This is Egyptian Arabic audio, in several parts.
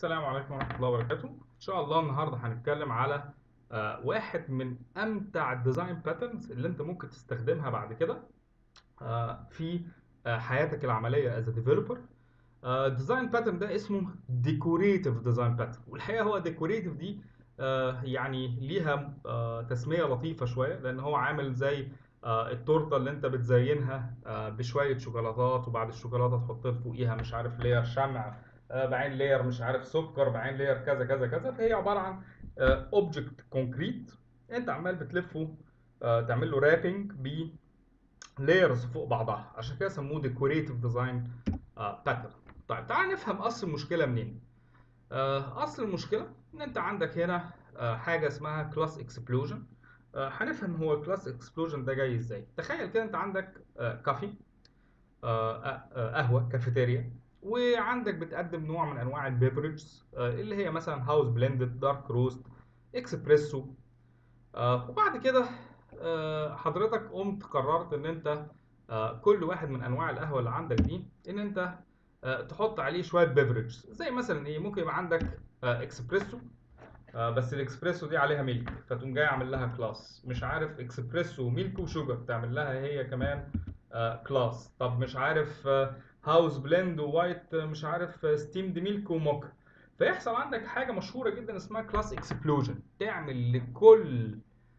السلام عليكم ورحمة الله وبركاته إن شاء الله النهاردة هنتكلم على آه، واحد من أمتع الديزاين باترنز اللي أنت ممكن تستخدمها بعد كده آه، في آه، حياتك العملية as a developer الديزاين باترن ده اسمه ديكوريتيف ديزاين باترن والحقيقة هو ديكوريتيف دي آه، يعني ليها آه، تسمية لطيفة شوية لأن هو عامل زي آه، التورته اللي انت بتزينها آه، بشويه شوكولاتات وبعد الشوكولاته تحط فوقيها مش عارف لير شمع آه، بعدين لير مش عارف سكر بعدين لير كذا كذا كذا فهي عباره عن اوبجكت كونكريت انت عمال بتلفه آه، تعمل له رابنج ب layers فوق بعضها عشان كده سموه ديكوريتيف ديزاين باترن طيب تعال نفهم اصل المشكله منين آه، اصل المشكله ان انت عندك هنا آه، حاجه اسمها كلاس اكسبلوجن هنفهم هو الكلاس اكسبلوجن ده جاي ازاي تخيل كده انت عندك آه، كافي آه، آه، قهوه كافيتيريا وعندك بتقدم نوع من انواع البيفرجز اللي هي مثلا هاوس بلندد دارك روست اكسبريسو آه، وبعد كده آه، حضرتك قمت قررت ان انت آه، كل واحد من انواع القهوه اللي عندك دي ان انت آه، تحط عليه شويه بيفرجز زي مثلا ايه ممكن يبقى عندك آه، اكسبريسو آه، بس الاكسبريسو دي عليها ميلك فتقوم جاي عامل لها كلاس مش عارف اكسبريسو ميلك وشوجر تعمل لها هي كمان آه، كلاس طب مش عارف آه، هاوس بلند ووايت آه، مش عارف آه، ستيمد ميلك وموكا فيحصل عندك حاجه مشهوره جدا اسمها كلاس اكسبلوجن تعمل لكل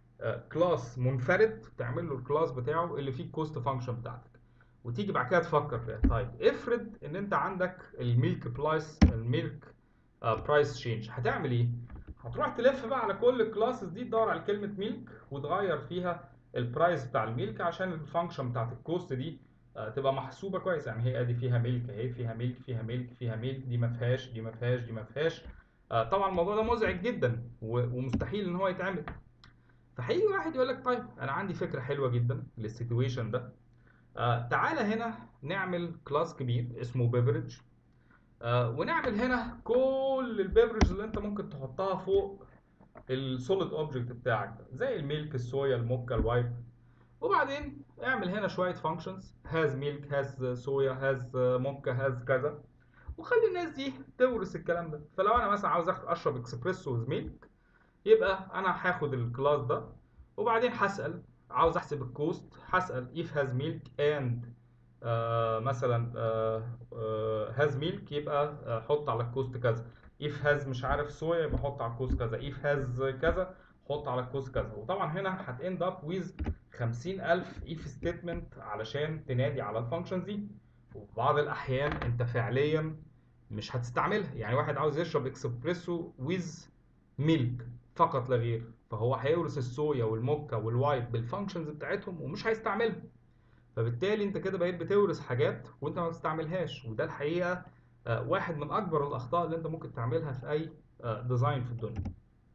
كلاس منفرد تعمل له الكلاس بتاعه اللي فيه الكوست فانكشن بتاعتك وتيجي بعد كده تفكر فيها طيب افرض ان انت عندك الميلك برايس الميلك برايس تشينج هتعمل ايه هتروح تلف بقى على كل الكلاسز دي تدور على كلمه ميلك وتغير فيها البرايس بتاع الميلك عشان الفانكشن بتاعت الكوست دي آه، تبقى محسوبه كويس يعني هي ادي فيها ميلك اهي فيها ميلك فيها ميلك فيها ميلك دي ما فيهاش دي ما فيهاش دي ما فيهاش آه، طبعا الموضوع ده مزعج جدا و- ومستحيل ان هو يتعمل فهيجي واحد يقول لك طيب انا عندي فكره حلوه جدا للسيتويشن ده آه تعالى هنا نعمل كلاس كبير اسمه بيفرج آه ونعمل هنا كل البيفرج اللي انت ممكن تحطها فوق السوليد اوبجكت بتاعك ده زي الميلك الصويا الموكا الوايت وبعدين اعمل هنا شويه فانكشنز هاز ميلك هاز صويا هاز موكا هاز كذا وخلي الناس دي تورث الكلام ده فلو انا مثلا عاوز أخ- اشرب اكسبريسو ويز ميلك يبقى انا هاخد الكلاس ده وبعدين هسأل عاوز احسب الكوست هسأل if has milk and آه مثلا آه آه has milk يبقى آه حط على الكوست كذا if has مش عارف صويا يبقى حط على الكوست كذا if has كذا حط على الكوست كذا وطبعا هنا هتend up with 50000 if statement علشان تنادي على الفانكشنز دي وفي بعض الأحيان أنت فعليا مش هتستعملها يعني واحد عاوز يشرب اكسبريسو with ميلك فقط لا غير فهو هيورث الصويا والموكا والوايت بالفانكشنز بتاعتهم ومش هيستعملهم فبالتالي انت كده بقيت بتورث حاجات وانت ما بتستعملهاش وده الحقيقه آه، واحد من اكبر الاخطاء اللي انت ممكن تعملها في اي ديزاين في الدنيا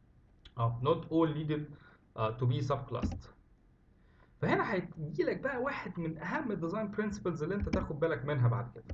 اه not all needed uh, to be subclassed فهنا هيجي لك بقى واحد من اهم الديزاين برنسبلز اللي انت تاخد بالك منها بعد كده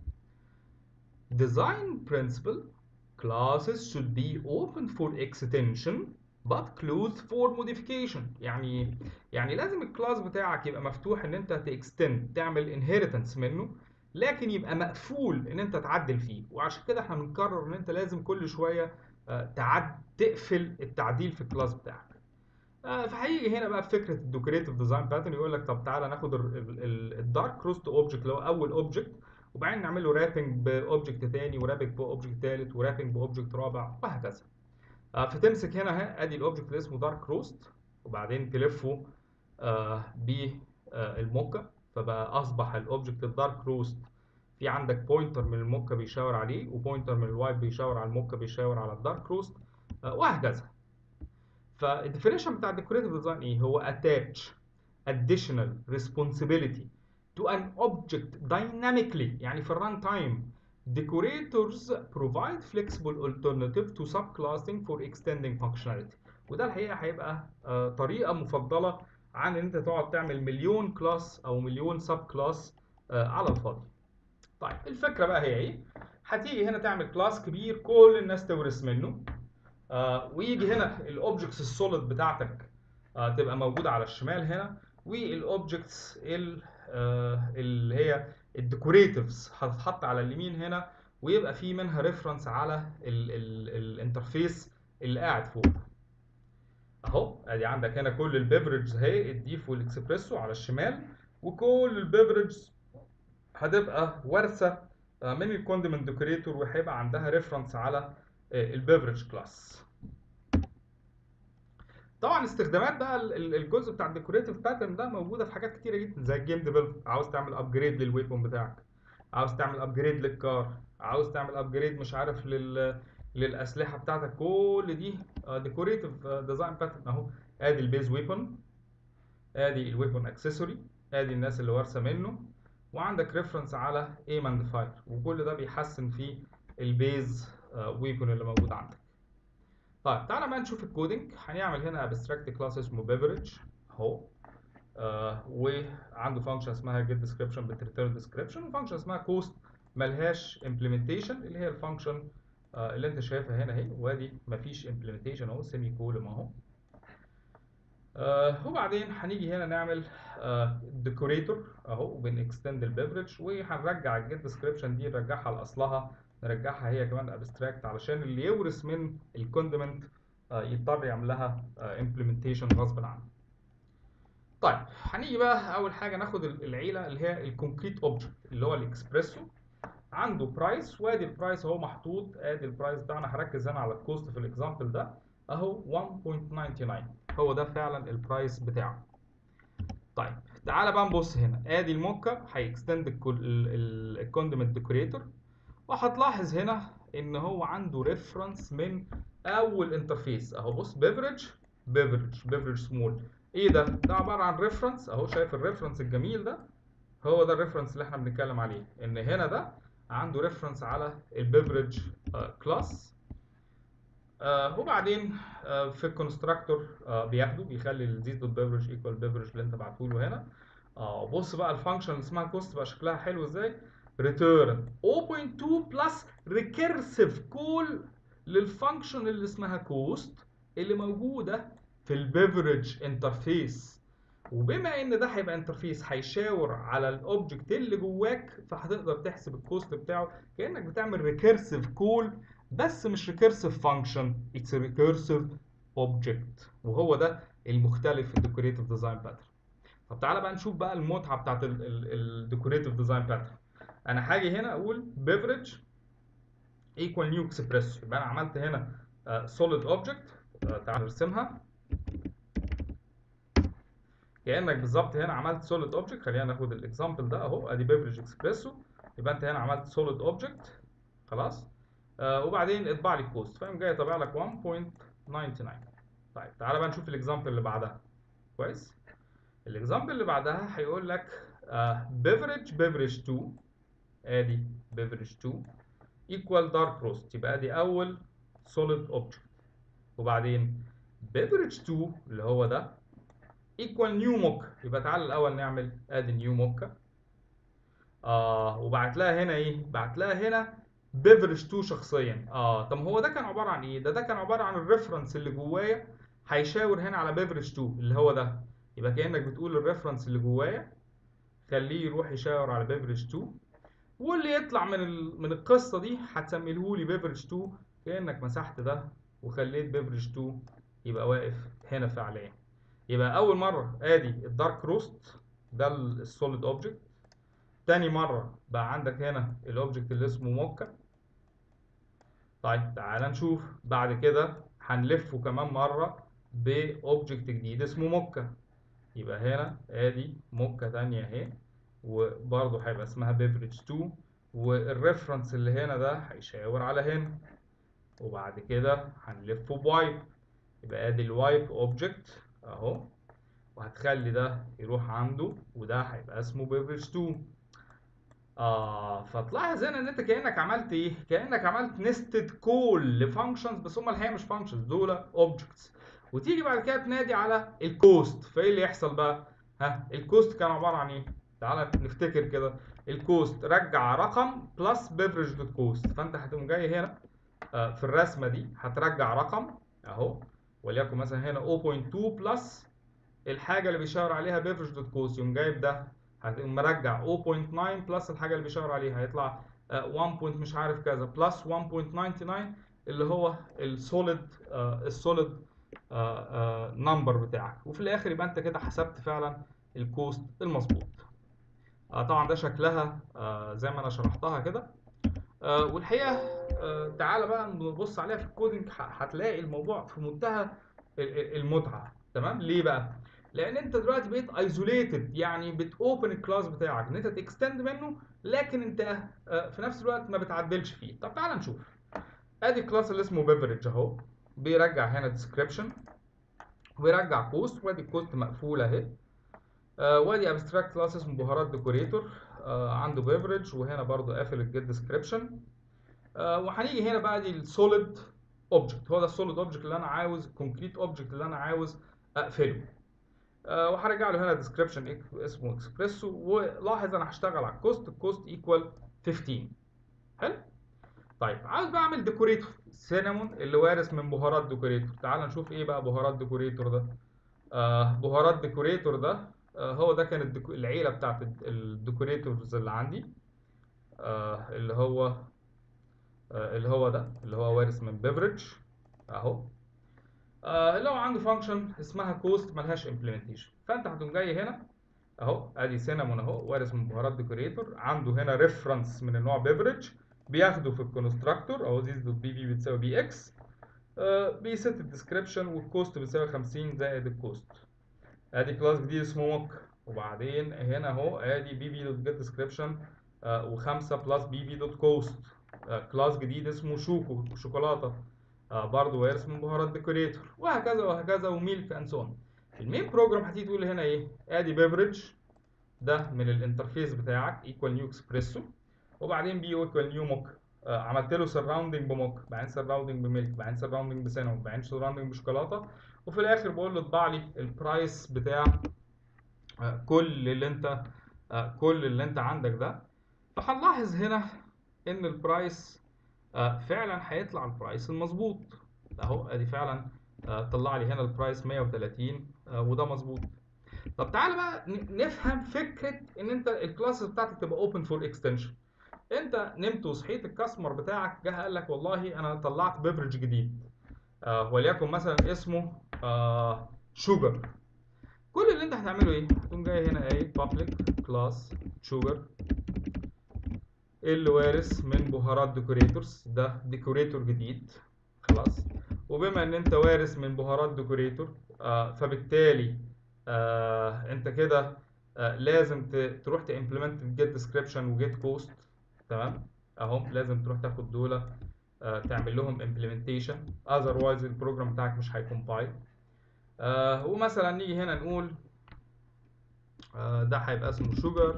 design principle classes should be open for extension but closed for modification يعني يعني لازم الكلاس بتاعك يبقى مفتوح ان انت تكستند تعمل inheritance منه لكن يبقى مقفول ان انت تعدل فيه وعشان كده احنا بنكرر ان انت لازم كل شويه آه، تعد تقفل التعديل في الكلاس بتاعك آه، فهيجي هنا بقى في فكره الديكوريتيف ديزاين باترن يقول لك طب تعالى ناخد الدارك روست اوبجكت اللي هو اول اوبجكت وبعدين نعمل له رابنج باوبجكت تاني ورابنج باوبجكت تالت ورابنج باوبجكت رابع وهكذا آه، فتمسك هنا اهي ادي الاوبجكت اللي اسمه دارك روست وبعدين تلفه آه بالموكا فبقى اصبح الاوبجكت الدارك روست في عندك بوينتر من الموكا بيشاور عليه وبوينتر من الوايت بيشاور على الموكا بيشاور على الدارك روست آه وهكذا فالديفينيشن بتاع الديكوريتيف ديزاين ايه هو attach additional responsibility to an object dynamically يعني في الران تايم decorators provide flexible alternative to subclassing for extending functionality وده الحقيقه هيبقى آه، طريقه مفضله عن ان انت تقعد تعمل مليون كلاس او مليون سب كلاس على الفاضي طيب الفكره بقى هي ايه هتيجي هنا تعمل كلاس كبير كل الناس تورث منه آه ويجي هنا الاوبجكتس السوليد بتاعتك آه تبقى موجوده على الشمال هنا والاوبجكتس اللي هي الديكوريتيفز هتتحط على اليمين هنا ويبقى في منها ريفرنس على الانترفيس اللي قاعد فوق اهو ادي عندك هنا كل البيفرجز اهي الديف والاكسبريسو على الشمال وكل البيفرجز هتبقى وارثه من الكونديمنت ديكوريتور وهيبقى عندها ريفرنس على البيفرج كلاس طبعا استخدامات بقى الجزء بتاع الديكوريتيف باترن ده موجوده في حاجات كتيره جدا زي الجيم ديفلوب عاوز تعمل ابجريد للويبون بتاعك عاوز تعمل ابجريد للكار عاوز تعمل ابجريد مش عارف لل للاسلحه بتاعتك كل دي ديكوريتيف ديزاين باترن اهو ادي البيز ويبون ادي الويبون اكسسوري ادي الناس اللي وارثه منه وعندك ريفرنس على ايم اند فاير وكل ده بيحسن في البيز ويبون اللي موجود عندك طيب تعالى بقى نشوف الكودينج هنعمل هنا ابستراكت كلاس اسمه بيفرج اهو آه وعنده فانكشن اسمها get description بتريتيرن description وفانكشن اسمها كوست ملهاش implementation اللي هي الفانكشن آه اللي انت شايفها هنا اهي وادي مفيش implementation اهو سيمي كولوم اهو آه وبعدين هنيجي هنا نعمل ديكوريتور اهو وبنكستند البيفرج وهنرجع الجيت ديسكريبشن دي نرجعها لاصلها نرجعها هي كمان ابستراكت علشان اللي يورث من الكوندمنت يضطر يعمل لها امبلمنتيشن غصب عنه. طيب هنيجي بقى اول حاجه ناخد العيله اللي هي الكونكريت اوبجكت اللي هو الاكسبريسو عنده برايس وادي البرايس اهو محطوط ادي البرايس بتاعنا هركز هنا على الكوست في الاكزامبل ده اهو 1.99 هو ده فعلا البرايس بتاعه. طيب تعالى بقى نبص هنا ادي الموكا هيكستند الكوندمنت ديكوريتور وهتلاحظ هنا ان هو عنده ريفرنس من اول انترفيس اهو بص بيفرج بيفرج بيفرج سمول ايه ده ده عباره عن ريفرنس اهو شايف الريفرنس الجميل ده هو ده الريفرنس اللي احنا بنتكلم عليه ان هنا ده عنده ريفرنس على البيفرج كلاس آه وبعدين آه في الكونستراكتور آه بياخده بيخلي الزيت دوت بيفرج ايكوال بيفرج اللي انت بعته له هنا اه بص بقى الفانكشن اللي اسمها كوست بقى شكلها حلو ازاي return 0.2 plus recursive call للفانكشن اللي اسمها كوست اللي موجوده في البيفرج انترفيس وبما ان ده هيبقى انترفيس هيشاور على الاوبجكت اللي جواك فهتقدر تحسب الكوست بتاعه كانك بتعمل ريكيرسيف كول بس مش ريكيرسيف فانكشن اتس ريكيرسيف اوبجكت وهو ده المختلف في الديكوريتيف ديزاين باترن طب تعالى بقى نشوف بقى المتعه بتاعت الديكوريتيف ديزاين باترن انا هاجي هنا اقول beverage equal new express يبقى انا عملت هنا uh, solid object uh, تعال نرسمها كانك بالظبط هنا عملت solid object خلينا ناخد الاكزامبل ده اهو ادي beverage expresso يبقى انت هنا عملت solid object خلاص uh, وبعدين اطبع لي الكوست فاهم جاي طابع لك 1.99 طيب تعالى بقى نشوف الاكزامبل اللي بعدها كويس الاكزامبل اللي بعدها هيقول لك beverage beverage 2 ادي beverage 2 equal dark roast يبقى ادي اول solid object وبعدين beverage 2 اللي هو ده equal new mocha يبقى تعالى الاول نعمل ادي new mocha اه وبعت لها هنا ايه بعت لها هنا beverage 2 شخصيا اه طب هو ده كان عباره عن ايه ده ده كان عباره عن الريفرنس اللي جوايا هيشاور هنا على beverage 2 اللي هو ده يبقى كانك بتقول الريفرنس اللي جوايا خليه يروح يشاور على beverage 2 واللي يطلع من ال... من القصه دي هتسميه لي بيفرج 2 كانك مسحت ده وخليت بيفرج 2 يبقى واقف هنا فعليا يبقى اول مره ادي الدارك روست ده السوليد اوبجكت تاني مره بقى عندك هنا الاوبجكت اللي اسمه موكا طيب تعال نشوف بعد كده هنلفه كمان مره باوبجكت جديد اسمه موكا يبقى هنا ادي موكا تانية اهي وبرضه هيبقى اسمها بيفرج 2 والريفرنس اللي هنا ده هيشاور على هنا وبعد كده هنلفه بوايب يبقى ادي الوايب اوبجكت اهو وهتخلي ده يروح عنده وده هيبقى اسمه بيفرج 2 اه فتلاحظ هنا ان انت كانك عملت ايه كانك عملت نستد كول لفانكشنز بس هم الحقيقه مش فانكشنز دول اوبجكتس وتيجي بعد كده تنادي على الكوست فايه اللي يحصل بقى ها الكوست كان عباره عن ايه تعالى نفتكر كده الكوست رجع رقم بلس بيفرج دوت كوست فانت هتقوم جاي هنا آه في الرسمه دي هترجع رقم اهو وليكن مثلا هنا 0.2 بلس الحاجه اللي بيشاور عليها بيفرج دوت كوست يقوم جايب ده هتقوم مرجع 0.9 بلس الحاجه اللي بيشاور عليها هيطلع 1 بوينت مش عارف كذا بلس 1.99 اللي هو السوليد السوليد نمبر بتاعك وفي الاخر يبقى انت كده حسبت فعلا الكوست المظبوط آه، طبعا ده شكلها آه، زي ما انا شرحتها كده آه، والحقيقه آه، تعالى بقى نبص عليها في الكودينج ه- هتلاقي الموضوع في منتهى ال- ال- المتعه تمام ليه بقى لان انت دلوقتي بقيت ايزوليتد يعني بتوبن الكلاس بتاعك ان انت تكستند منه لكن انت آه، في نفس الوقت ما بتعدلش فيه طب تعالى نشوف ادي الكلاس اللي اسمه بيفرج اهو بيرجع هنا ديسكريبشن ويرجع كوست وادي الكوست مقفوله اهي آه، وادي ابستراكت كلاس اسمه بهارات ديكوريتور آه، عنده بيفرج وهنا برضو قافل الجيت ديسكريبشن وهنيجي هنا بقى دي السوليد اوبجكت هو ده السوليد اوبجكت اللي انا عاوز الكونكريت اوبجكت اللي انا عاوز اقفله آه، وهرجع له هنا ديسكريبشن اسمه اكسبريسو ولاحظ انا هشتغل على الكوست الكوست ايكوال 15 حلو طيب عاوز بقى اعمل ديكوريتور سينامون اللي وارث من بهارات ديكوريتور تعال نشوف ايه بقى بهارات ديكوريتور ده آه بهارات ديكوريتور ده آه هو ده كانت الديكو- العيله بتاعت الد- الديكوريتورز اللي عندي آه اللي هو آه اللي هو ده اللي هو وارث من بيفرج اهو آه اللي هو عنده فانكشن اسمها كوست ملهاش امبلمنتيشن فانت هتقوم جاي هنا اهو ادي سينامون اهو وارث من بهارات ديكوريتور عنده هنا ريفرنس من النوع بيفرج بياخده في الكونستراكتور اهو زيز دوت بي بي بتساوي بي اكس بيست الديسكريبشن والكوست بتساوي 50 زائد الكوست ادي كلاس جديد اسمه موك وبعدين هنا اهو ادي بي بي دوت جيت ديسكريبشن و5 بلس بي بي دوت كوست كلاس جديد اسمه شوكو شوكولاته آه برضه وارث من بهارات ديكوريتور وهكذا وهكذا وميلك اند سون المين بروجرام هتيجي تقول هنا ايه ادي بيفرج ده من الانترفيس بتاعك ايكوال نيو اكسبريسو وبعدين بي ايكوال نيو موك آه عملت له سراوندنج بموك بعدين سراوندنج بميلك بعدين سراوندنج بسينامون بعدين سراوندنج بشوكولاته وفي الاخر بقول له اطبع لي البرايس بتاع آه كل اللي انت آه كل اللي انت عندك ده فهنلاحظ هنا ان البرايس آه فعلا هيطلع البرايس المظبوط اهو ادي فعلا آه طلع لي هنا البرايس 130 آه وده مظبوط طب تعالى بقى ن- نفهم فكره ان انت الكلاس بتاعتك تبقى اوبن فور اكستنشن انت نمت وصحيت الكاستمر بتاعك جه قال لك والله انا طلعت بيفرج جديد آه وليكن مثلا اسمه آه شوجر كل اللي انت هتعمله ايه هتقوم جاي هنا ايه public class sugar اللي وارث من بهارات ديكوريتورز ده ديكوريتور جديد خلاص وبما ان انت وارث من بهارات ديكوريتور آه فبالتالي آه انت كده آه لازم ت- تروح تimplement جيت ديسكريبشن وجيت كوست تمام اهو لازم تروح تاخد دول آه تعمل لهم implementation otherwise البروجرام بتاعك مش هيكمبايل آه ومثلا نيجي هنا نقول آه ده هيبقى اسمه شوجر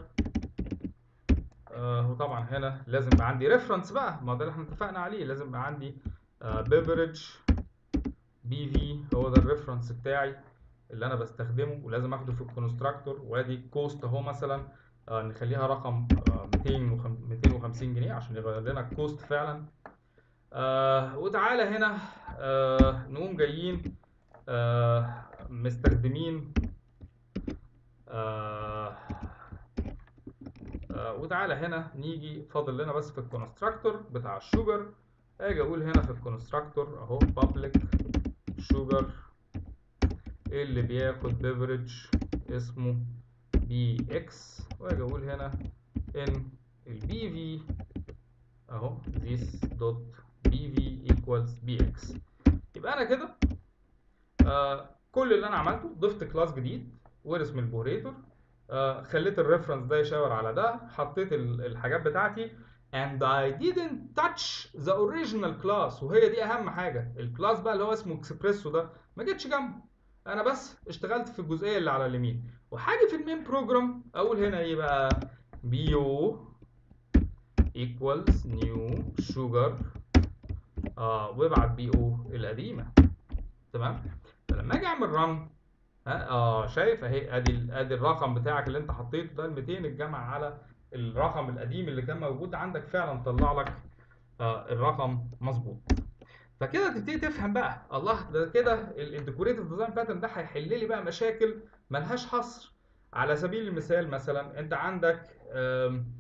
آه وطبعا هنا لازم يبقى عندي ريفرنس بقى ما ده اللي احنا اتفقنا عليه لازم يبقى عندي بيفرج بي في هو ده الريفرنس بتاعي اللي انا بستخدمه ولازم اخده في الكونستراكتور وادي الكوست اهو مثلا آه نخليها رقم آه 200 وخم- 250 جنيه عشان يغير لنا الكوست فعلا آه وتعالى هنا آه نقوم جايين آه مستخدمين آه آه وتعالى هنا نيجي فاضل لنا بس في الكونستراكتور بتاع الشوجر اجي اقول هنا في الكونستراكتور اهو public شوجر اللي بياخد بيفرج اسمه بي اكس واجي اقول هنا ان البي في اهو this dot bv equals bx يبقى انا كده آه كل اللي انا عملته ضفت كلاس جديد ورث من البوريتور آه خليت الريفرنس ده يشاور على ده حطيت ال- الحاجات بتاعتي and I didn't touch the original class وهي دي اهم حاجه الكلاس بقى اللي هو اسمه اكسبريسو ده ما جيتش جنبه انا بس اشتغلت في الجزئيه اللي على اليمين وحاجه في المين بروجرام اقول هنا ايه بقى بيو equals new sugar اه وابعت بي او القديمه تمام فلما اجي اعمل رن ها اه شايف اهي ادي ال- ادي الرقم بتاعك اللي انت حطيته ده ال 200 اتجمع على الرقم القديم اللي كان موجود عندك فعلا طلع لك آه الرقم مظبوط فكده تبتدي تفهم بقى الله ده كده الديكوريتيف ديزاين باترن ده هيحل لي بقى مشاكل ملهاش حصر على سبيل المثال مثلا انت عندك آم،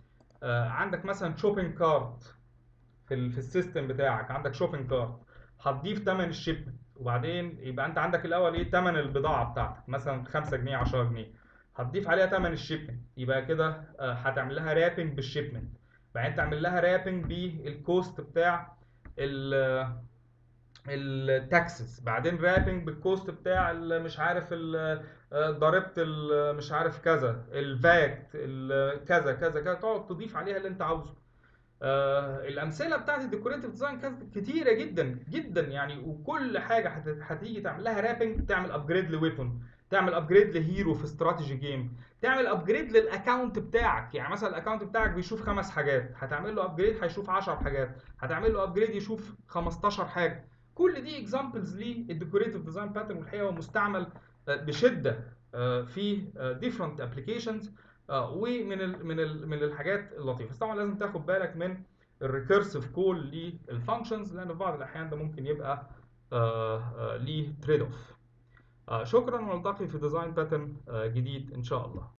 آه، عندك مثلا شوبينج كارت في ال في السيستم بتاعك عندك شوبينج كارت هتضيف ثمن الشيبمنت وبعدين يبقى انت عندك الاول ايه ثمن البضاعه بتاعتك مثلا 5 جنيه 10 جنيه هتضيف عليها ثمن الشيبمنت يبقى كده آه، هتعمل لها رابنج بالشيبمنت بعدين تعمل لها رابنج بالكوست بتاع ال التاكسس بعدين رابنج بالكوست بتاع ال- مش عارف ال- آه، ضريبه ال- مش عارف كذا الفاكت ال- كذا كذا كذا تقعد تضيف عليها اللي انت عاوزه آه الامثله بتاعت الديكوريتيف ديزاين كانت كتيره جدا جدا يعني وكل حاجه هت- هتيجي تعمل لها رابنج تعمل ابجريد لويبون تعمل ابجريد لهيرو في استراتيجي جيم تعمل ابجريد للاكونت بتاعك يعني مثلا الاكونت بتاعك بيشوف خمس حاجات هتعمل له ابجريد هيشوف 10 حاجات هتعمل له ابجريد يشوف 15 حاجه كل دي اكزامبلز للديكوريتيف ديزاين باترن والحقيقه هو مستعمل آه، بشده آه، في ديفرنت ابلكيشنز ومن ال من ال من الحاجات اللطيفه بس طبعا لازم تاخد بالك من الريكيرسيف كول للفانكشنز لان في بعض الاحيان ده ممكن يبقى آه، آه، ليه تريد اوف شكرا ونلتقي في ديزاين باترن جديد ان شاء الله